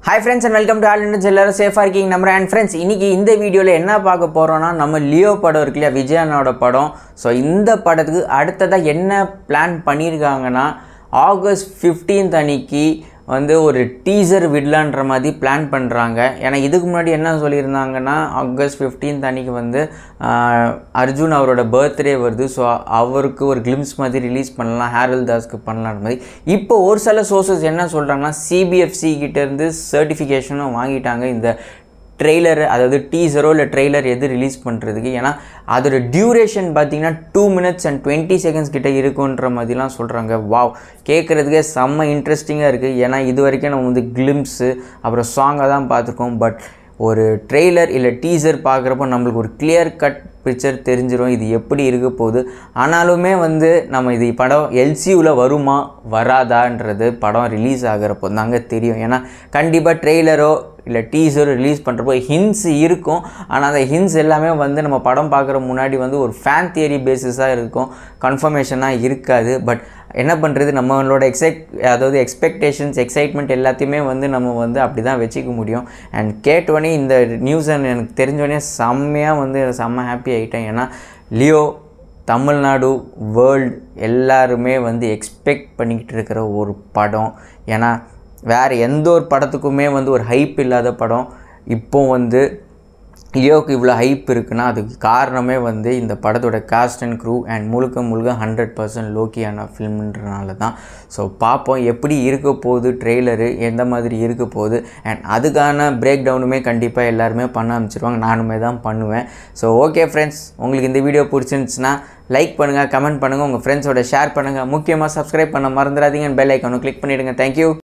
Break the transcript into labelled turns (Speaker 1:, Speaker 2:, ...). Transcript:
Speaker 1: hi friends and welcome to all இண்டன்ஸ் எல்லாரும் சேஃபாக இருக்கீங்க நம்ம அண்ட் ஃப்ரெண்ட்ஸ் இன்றைக்கி இந்த வீடியோவில் என்ன பார்க்க போகிறோன்னா நம்ம லியோ படம் இருக்கு இல்லையா விஜயனோட படம் ஸோ இந்த படத்துக்கு அடுத்ததாக என்ன பிளான் பண்ணியிருக்காங்கன்னா ஆகஸ்ட் 15th அன்னைக்கு வந்து ஒரு டீசர் விடலான்ற மாதிரி பிளான் பண்ணுறாங்க ஏன்னா இதுக்கு முன்னாடி என்ன சொல்லியிருந்தாங்கன்னா ஆகஸ்ட் 15th அன்னைக்கு வந்து ஆஹ், அர்ஜுன் அவரோட பர்த்டே வருது ஸோ அவருக்கு ஒரு கிளிம்ஸ் மாதிரி ரிலீஸ் பண்ணலாம் ஹேரல் தாஸ்க்கு பண்ணலான்ற மாதிரி இப்போ ஒரு சில சோர்சஸ் என்ன சொல்கிறாங்கன்னா சிபிஎஃப்சி கிட்டேருந்து சர்டிஃபிகேஷனும் வாங்கிட்டாங்க இந்த ட்ரெய்லர் அதாவது டீசரோ இல்லை ட்ரெய்லர் எது ரிலீஸ் பண்ணுறதுக்கு ஏன்னா அதோட டியூரேஷன் பார்த்தீங்கன்னா two minutes and twenty seconds கிட்ட இருக்குன்ற மாதிரிலாம் சொல்கிறாங்க வாவ் கேட்குறதுக்கே செம்ம இன்ட்ரெஸ்டிங்காக இருக்குது ஏன்னா இது வரைக்கும் நம்ம வந்து கிளிம்ஸு அப்புறம் சாங்கை தான் பார்த்துருக்கோம் பட் ஒரு ட்ரெய்லர் இல்லை டீசர் பார்க்குறப்போ நம்மளுக்கு ஒரு கிளியர் கட் பிக்சர் தெரிஞ்சிடும் இது எப்படி இருக்க போகுது ஆனாலுமே வந்து நம்ம இது படம் எல்சியூவில் வருமா வராதான்றது படம் ரிலீஸ் ஆகிறப்போ தாங்க தெரியும் ஏன்னா கண்டிப்பாக ட்ரெய்லரோ இல்லை டீசர் ரிலீஸ் பண்ணுறப்போ ஹின்ஸ் இருக்கும் ஆனால் அந்த ஹின்ஸ் எல்லாமே வந்து நம்ம படம் பார்க்குற முன்னாடி வந்து ஒரு ஃபேன் தியரி பேசிஸாக இருக்கும் கன்ஃபர்மேஷனாக இருக்காது பட் என்ன பண்ணுறது நம்மளோட எக்ஸைட் அதாவது எக்ஸ்பெக்டேஷன்ஸ் எக்ஸைட்மெண்ட் எல்லாத்தையுமே வந்து நம்ம வந்து அப்படி தான் வச்சுக்க முடியும் அண்ட் கேட்டோடனே இந்த நியூஸை எனக்கு தெரிஞ்சோடனே செம்மையாக வந்து செம்ம ஹாப்பி ஆகிட்டேன் ஏன்னா லியோ தமிழ்நாடு வேர்ல்டு எல்லாருமே வந்து எக்ஸ்பெக்ட் பண்ணிக்கிட்டு இருக்கிற ஒரு படம் ஏன்னா வேறு எந்த ஒரு படத்துக்குமே வந்து ஒரு ஹைப் இல்லாத படம் இப்போ வந்து லியோக்கு இவ்வளோ ஹைப் இருக்குன்னா அதுக்கு காரணமே வந்து இந்த படத்தோட காஸ்ட் அண்ட் க்ரூ அண்ட் முழுக்க முழுக்க ஹண்ட்ரட் பர்சன்ட் லோக்கியான ஃபில்ம்ன்றனால தான் ஸோ பார்ப்போம் எப்படி இருக்க போகுது ட்ரெய்லரு எந்த மாதிரி இருக்க போகுது அண்ட் அதுக்கான பிரேக் டவுனுமே கண்டிப்பாக எல்லாருமே பண்ண ஆரம்பிச்சிருவாங்க நானுமே தான் பண்ணுவேன் ஸோ ஓகே ஃப்ரெண்ட்ஸ் உங்களுக்கு இந்த வீடியோ பிடிச்சிருந்துச்சுன்னா லைக் பண்ணுங்கள் கமெண்ட் பண்ணுங்கள் உங்கள் ஃப்ரெண்ட்ஸோட ஷேர் பண்ணுங்கள் முக்கியமாக சப்ஸ்கிரைப் பண்ண மறந்துடாதீங்க பெல் ஐக்கானும் கிளிக் பண்ணிவிடுங்க தேங்க்யூ